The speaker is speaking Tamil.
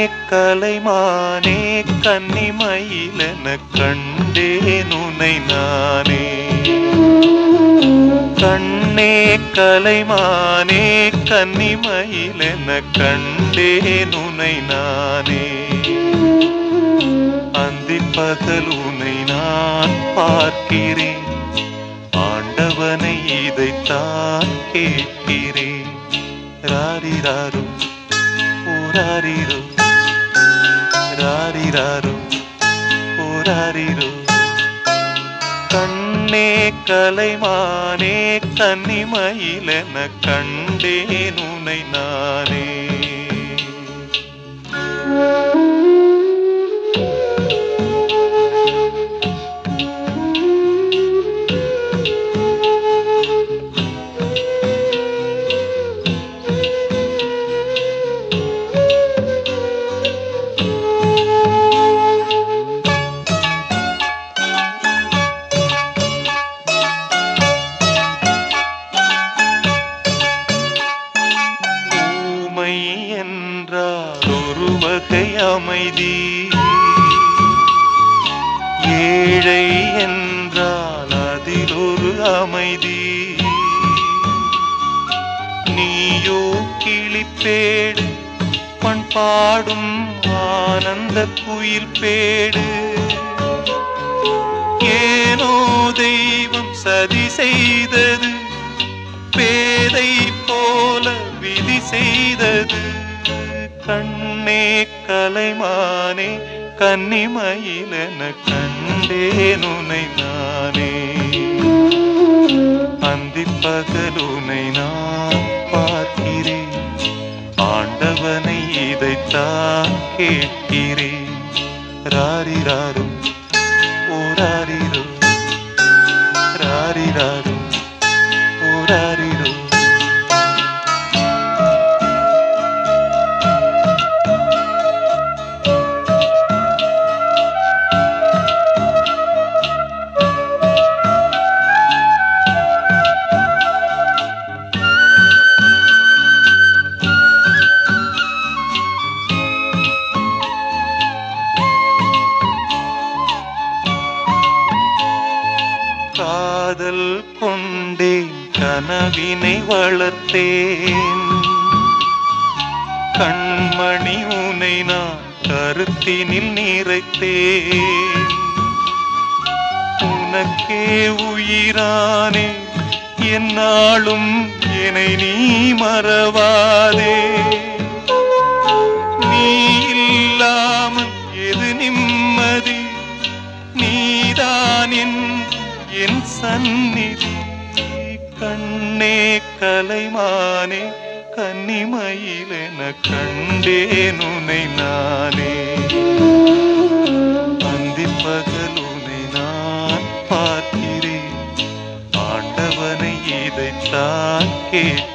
கலைமானே கன்னிமயிலென கண்டேன் உனை நானே கண்ணே கலைமானே கன்னிமயிலென கண்டேன் உனை நானே அந்தி பகல் உனை நான் பார்க்கிறேன் ஆண்டவனை இதைத்தான் கேட்கிறேன் ராரிராரு ஊராரிரு ராரிராரு ஊராரிரு கண்ணே கலைமானே கன்னிமயிலென கண்டேன் உனை நானே ஊமை என்றால் ஒரு வகை அமைதி ஏழை என்றால் அதில் ஒரு அமைதி நீயோ கிளிப்பேடு பண்பாடும் ஆனந்த குயில் பேடு ஏனோ தெய்வம் சதி செய்தது பேதை போல விதி செய்தது கண்ணே கலைமானே கன்னிமயிலென கண்டேன் உனை நானே அந்தி பகலுனை நான் பார்க்கிறேன் ஆண்டவனை இதைத்தான் கேட்கிறேன் ராரிராரும் ஓராரிரோ ராரிராரும் ஓராரிரோ காதல் கொண்டேன் கனவினை வளர்த்தேன் கண்மணி உனை நான் கருத்தினில் நிறைத்தேன் உனக்கே உயிரானே என்னாலும் என்னை நீ மறவாதே நீ இல்லாமல் எது நிம்மதி நீதான் என் என் சந்நிதி கண்ணே கலைமானே கன்னிமயிலென கண்டேன் உனை நானே அந்தி பகல் உனை நான் பார்க்கிறேன் ஆண்டவனை இதைத்தான் கேட்கிறேன்